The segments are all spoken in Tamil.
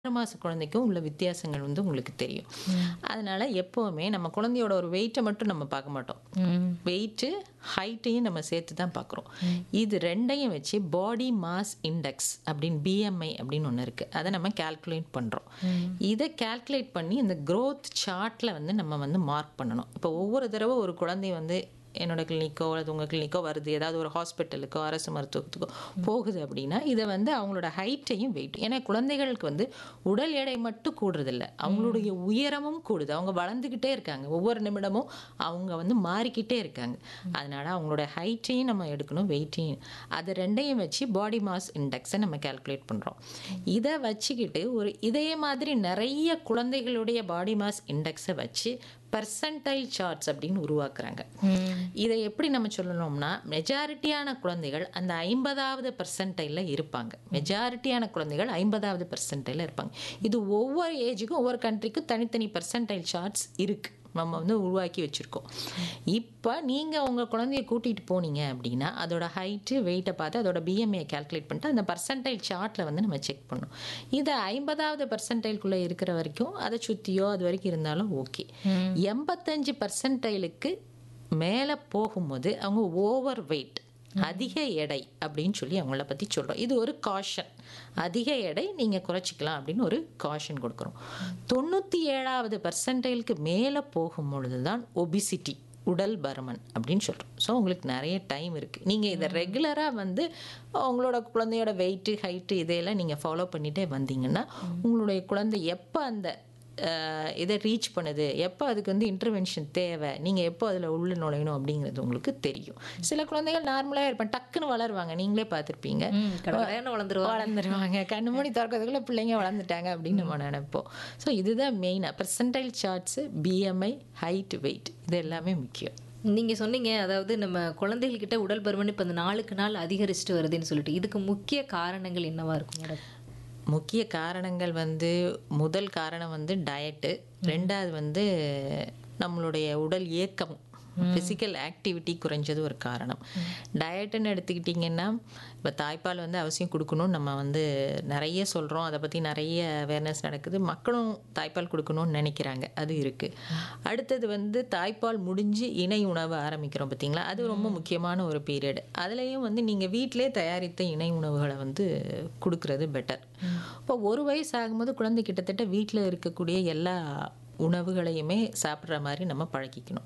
ஆறு மாத குழந்தைக்கும் உள்ள வித்தியாசங்கள் வந்து உங்களுக்கு தெரியும் அதனால எப்போவுமே நம்ம குழந்தையோட ஒரு வெயிட்டை மட்டும் நம்ம பார்க்க மாட்டோம் வெயிட்டு ஹைட்டையும் நம்ம சேர்த்து தான் பார்க்குறோம் இது ரெண்டையும் வச்சு பாடி மாஸ் இண்டெக்ஸ் அப்படின்னு பிஎம்ஐ அப்படின்னு ஒன்று இருக்குது அதை நம்ம கால்குலேட் பண்ணுறோம் இதை கால்குலேட் பண்ணி இந்த growth சார்ட்டில் வந்து நம்ம வந்து மார்க் பண்ணணும் இப்போ ஒவ்வொரு தடவை ஒரு குழந்தை வந்து என்னோட கிளினிக்கோ அல்லது உங்கள் கிளினிக்கோ வருது ஏதாவது ஒரு ஹாஸ்பிட்டலுக்கோ அரசு மருத்துவத்துக்கோ போகுது அப்படின்னா இதை வந்து அவங்களோட ஹைட்டையும் வெயிட் ஏன்னா குழந்தைகளுக்கு வந்து உடல் எடை மட்டும் கூடுறதில்ல அவங்களுடைய உயரமும் கூடுது அவங்க வளர்ந்துக்கிட்டே இருக்காங்க ஒவ்வொரு நிமிடமும் அவங்க வந்து மாறிக்கிட்டே இருக்காங்க அதனால அவங்களோட ஹைட்டையும் நம்ம எடுக்கணும் வெயிட்டையும் அது ரெண்டையும் வச்சு பாடி மாஸ் இண்டெக்ஸை நம்ம கால்குலேட் பண்ணுறோம் இதை வச்சுக்கிட்டு ஒரு இதே மாதிரி நிறைய குழந்தைகளுடைய பாடி மாஸ் இண்டெக்ஸை வச்சு பர்சன்டைல் சார்ட்ஸ் அப்படின்னு உருவாக்குறாங்க இதை எப்படி நம்ம சொல்லணும்னா மெஜாரிட்டியான குழந்தைகள் அந்த ஐம்பதாவது பர்சன்டைலில் இருப்பாங்க மெஜாரிட்டியான குழந்தைகள் ஐம்பதாவது பர்சன்டைலில் இருப்பாங்க இது ஒவ்வொரு ஏஜுக்கும் ஒவ்வொரு கண்ட்ரிக்கும் தனித்தனி பர்சன்டைல் சார்ட்ஸ் இருக்குது நம்ம வந்து உருவாக்கி வச்சுருக்கோம் இப்போ நீங்கள் உங்கள் குழந்தைய கூட்டிகிட்டு போனீங்க அப்படின்னா அதோட ஹைட்டு வெயிட்டை பார்த்து அதோட பிஎம்ஏ கால்குலேட் பண்ணிட்டு அந்த பர்சன்டைல் சார்ட்டில் வந்து நம்ம செக் பண்ணணும் இதை ஐம்பதாவது பர்சன்டைல்குள்ளே இருக்கிற வரைக்கும் அதை சுற்றியோ அது வரைக்கும் இருந்தாலும் ஓகே எண்பத்தஞ்சு பர்சன்டைலுக்கு மேலே போகும்போது அவங்க ஓவர் வெயிட் அதிக எடை அப்படின்னு சொல்லி அவங்கள பற்றி சொல்கிறோம் இது ஒரு காஷன் அதிக எடை நீங்கள் குறைச்சிக்கலாம் அப்படின்னு ஒரு காஷன் கொடுக்குறோம் தொண்ணூற்றி ஏழாவது பர்சன்டைலுக்கு மேலே போகும் பொழுது தான் ஒபிசிட்டி உடல் பருமன் அப்படின்னு சொல்கிறோம் ஸோ உங்களுக்கு நிறைய டைம் இருக்குது நீங்கள் இதை ரெகுலராக வந்து உங்களோட குழந்தையோட வெயிட்டு ஹைட்டு இதையெல்லாம் நீங்கள் ஃபாலோ பண்ணிகிட்டே வந்தீங்கன்னா உங்களுடைய குழந்தை எப்போ அந்த அஹ், இதை ரீச் பண்ணுது எப்போ அதுக்கு வந்து இன்டர்வென்ஷன் தேவை நீங்கள் எப்போ அதில் உள்ள நுழையணும் அப்படிங்கிறது உங்களுக்கு தெரியும் சில குழந்தைகள் நார்மலாக இருப்பாங்க டக்குன்னு வளருவாங்க நீங்களே பார்த்துருப்பீங்க கடற்கரையான வளர்ந்துருவாங்க வளர்ந்துருவாங்க கண்ணு மூடி திறக்கிறதுக்குள்ள பிள்ளைங்க வளர்ந்துட்டாங்க அப்படின்னு நம்ம நினைப்போம் ஸோ இதுதான் மெயினாக percentile charts BMI height weight இது எல்லாமே முக்கியம் நீங்க சொன்னீங்க அதாவது நம்ம குழந்தைகள்கிட்ட உடல் பருமன் இப்போ அந்த நாளுக்கு நாள் அதிகரிச்சுட்டு வருதுன்னு சொல்லிட்டு இதுக்கு முக்கிய காரணங்கள் என்னவா இருக்கும் மேடம் முக்கிய காரணங்கள் வந்து முதல் காரணம் வந்து டயட்டு ரெண்டாவது வந்து நம்மளுடைய உடல் இயக்கம் ஃபிசிக்கல் ஆக்டிவிட்டி குறைஞ்சது ஒரு காரணம் டயட்டுன்னு எடுத்துக்கிட்டிங்கன்னா இப்போ தாய்ப்பால் வந்து அவசியம் கொடுக்கணும் நம்ம வந்து நிறைய சொல்கிறோம் அதை பற்றி நிறைய அவேர்னஸ் நடக்குது மக்களும் தாய்ப்பால் கொடுக்கணும்னு நினைக்கிறாங்க அது இருக்குது அடுத்தது வந்து தாய்ப்பால் முடிஞ்சு இணை உணவு ஆரம்பிக்கிறோம் பார்த்தீங்களா அது ரொம்ப முக்கியமான ஒரு பீரியட் அதுலேயும் வந்து நீங்கள் வீட்டிலே தயாரித்த இணை உணவுகளை வந்து கொடுக்கறது பெட்டர் இப்போ ஒரு வயசு ஆகும்போது குழந்தை கிட்டத்தட்ட வீட்டில் இருக்கக்கூடிய எல்லா உணவுகளையுமே சாப்பிட்ற மாதிரி நம்ம பழக்கிக்கணும்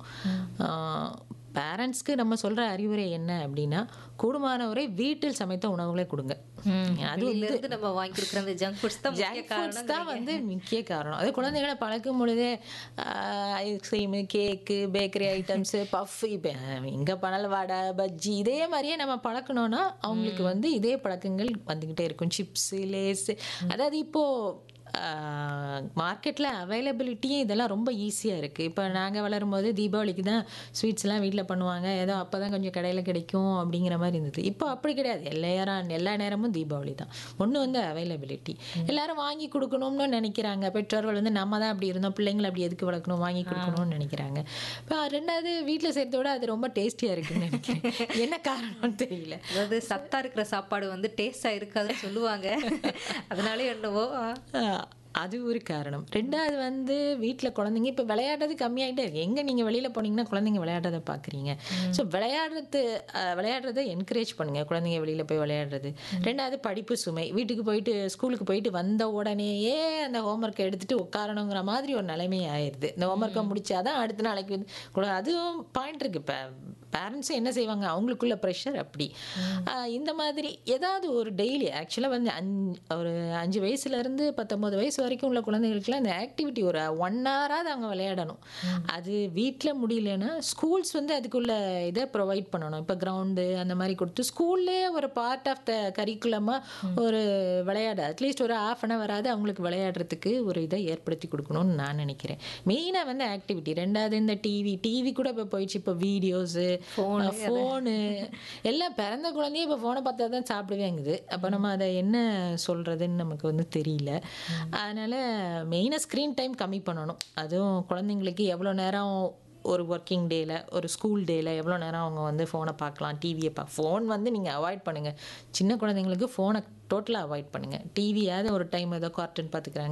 பேரண்ட்ஸ்க்கு நம்ம சொல்கிற அறிவுரை என்ன அப்படின்னா கூடுமானவரை வீட்டில் சமைத்த உணவுகளை கொடுங்க அது வெளியில இருந்து நம்ம வாங்கி கொடுக்குற அந்த ஜங்க் ஃபுட்ஸ் தான் முக்கிய ஜங்க் ஃபுட்ஸ் காரணம் தான் வந்து முக்கிய காரணம் அது குழந்தைகளை பழக்கும் பொழுதே ice cream cake bakery items puff இப்போ எங்கே பண்ணாலும் வடை பஜ்ஜி இதே மாதிரியே நம்ம பழக்கணும்னா அவங்களுக்கு வந்து இதே பழக்கங்கள் வந்துக்கிட்டே இருக்கும் சிப்ஸு லேஸு அதாவது இப்போது மார்க்கெட்டில் அவைலபிலிட்டியும் இதெல்லாம் ரொம்ப ஈஸியாக இருக்குது இப்போ நாங்கள் வளரும்போது தீபாவளிக்கு தான் ஸ்வீட்ஸ்லாம் வீட்டில் பண்ணுவாங்க ஏதோ அப்போ தான் கொஞ்சம் கடையில் கிடைக்கும் அப்படிங்கிற மாதிரி இருந்தது இப்போ அப்படி கிடையாது எல்லா நேரம் எல்லா நேரமும் தீபாவளி தான் ஒன்று வந்து அவைலபிலிட்டி எல்லாரும் வாங்கி கொடுக்கணும்னு நினைக்கிறாங்க பெற்றோர்கள் வந்து நம்ம தான் அப்படி இருந்தோம் பிள்ளைங்களை அப்படி எதுக்கு வளர்க்கணும் வாங்கி கொடுக்கணும்னு நினைக்கிறாங்க இப்போ ரெண்டாவது வீட்டில் சேர்த்த விட அது ரொம்ப டேஸ்டியாக இருக்குன்னு நினைக்கிறேன் என்ன காரணம்னு தெரியல அதாவது சத்தா இருக்கிற சாப்பாடு வந்து டேஸ்டா இருக்காதுன்னு சொல்லுவாங்க அதனால என்னவோ ஆஹ் அது ஒரு காரணம் ரெண்டாவது வந்து வீட்டில் குழந்தைங்க இப்போ விளையாடுறது கம்மியாகிட்டே இருக்கு எங்கே நீங்கள் வெளியில் போனீங்கன்னா குழந்தைங்க விளையாடுறத பார்க்குறீங்க ஸோ விளையாடுறது ஆஹ் விளையாடுறத என்கரேஜ் பண்ணுங்கள் குழந்தைங்க வெளியில் போய் விளையாடுறது ரெண்டாவது படிப்பு சுமை வீட்டுக்கு போயிட்டு ஸ்கூலுக்கு போயிட்டு வந்த உடனேயே அந்த ஹோம்ஒர்க்கை எடுத்துகிட்டு உட்காரணுங்கிற மாதிரி ஒரு நிலைமை ஆயிடுது இந்த ஹோம்ஒர்க்கை முடிச்சாதான் அடுத்த நாளைக்கு வந்து கூட அதுவும் பாயிண்ட் இருக்குது இப்போ பேரண்ட்ஸும் என்ன செய்வாங்க அவங்களுக்குள்ள ப்ரெஷர் அப்படி ஆஹ் இந்த மாதிரி ஏதாவது ஒரு டெய்லி ஆக்சுவலாக வந்து அஞ்சு ஒரு அஞ்சு வயசுலேருந்து பத்தொம்போது வயசு வரைக்கும் உள்ள குழந்தைகளுக்குலாம் இந்த ஆக்டிவிட்டி ஒரு ஒன் ஹவராவது அவங்க விளையாடணும் அது வீட்டில் முடியலன்னா ஸ்கூல்ஸ் வந்து அதுக்குள்ள இதை ப்ரொவைட் பண்ணணும் இப்போ கிரவுண்டு அந்த மாதிரி கொடுத்து ஸ்கூல்லே ஒரு பார்ட் ஆஃப் த கரிக்குலமாக ஒரு விளையாட அட்லீஸ்ட் ஒரு ஆஃப் அன் ஹவராது அவங்களுக்கு விளையாடுறதுக்கு ஒரு இதை ஏற்படுத்தி கொடுக்கணும்னு நான் நினைக்கிறேன் மெயினாக வந்து ஆக்டிவிட்டி ரெண்டாவது இந்த டிவி டிவி கூட இப்போ போயிடுச்சு இப்போ வீடியோஸு ஃபோனு எல்லாம் பிறந்த குழந்தையே இப்போ ஃபோனை பார்த்தா தான் சாப்பிடுவேங்குது அப்போ நம்ம அதை என்ன சொல்கிறதுன்னு நமக்கு வந்து தெரியல அதனால் மெயினாக ஸ்க்ரீன் டைம் கம்மி பண்ணணும் அதுவும் குழந்தைங்களுக்கு எவ்வளோ நேரம் ஒரு ஒர்க்கிங் டேயில் ஒரு ஸ்கூல் டேயில் எவ்வளோ நேரம் அவங்க வந்து ஃபோனை பார்க்கலாம் டிவியை பா ஃபோன் வந்து நீங்கள் அவாய்ட் பண்ணுங்கள் சின்ன குழந்தைங்களுக்கு ஃபோனை டோட்டலாக அவாய்ட் பண்ணுங்கள் டிவியாவது ஒரு டைம் ஏதோ கார்ட்டூன் பார்த்துக்கிறாங்க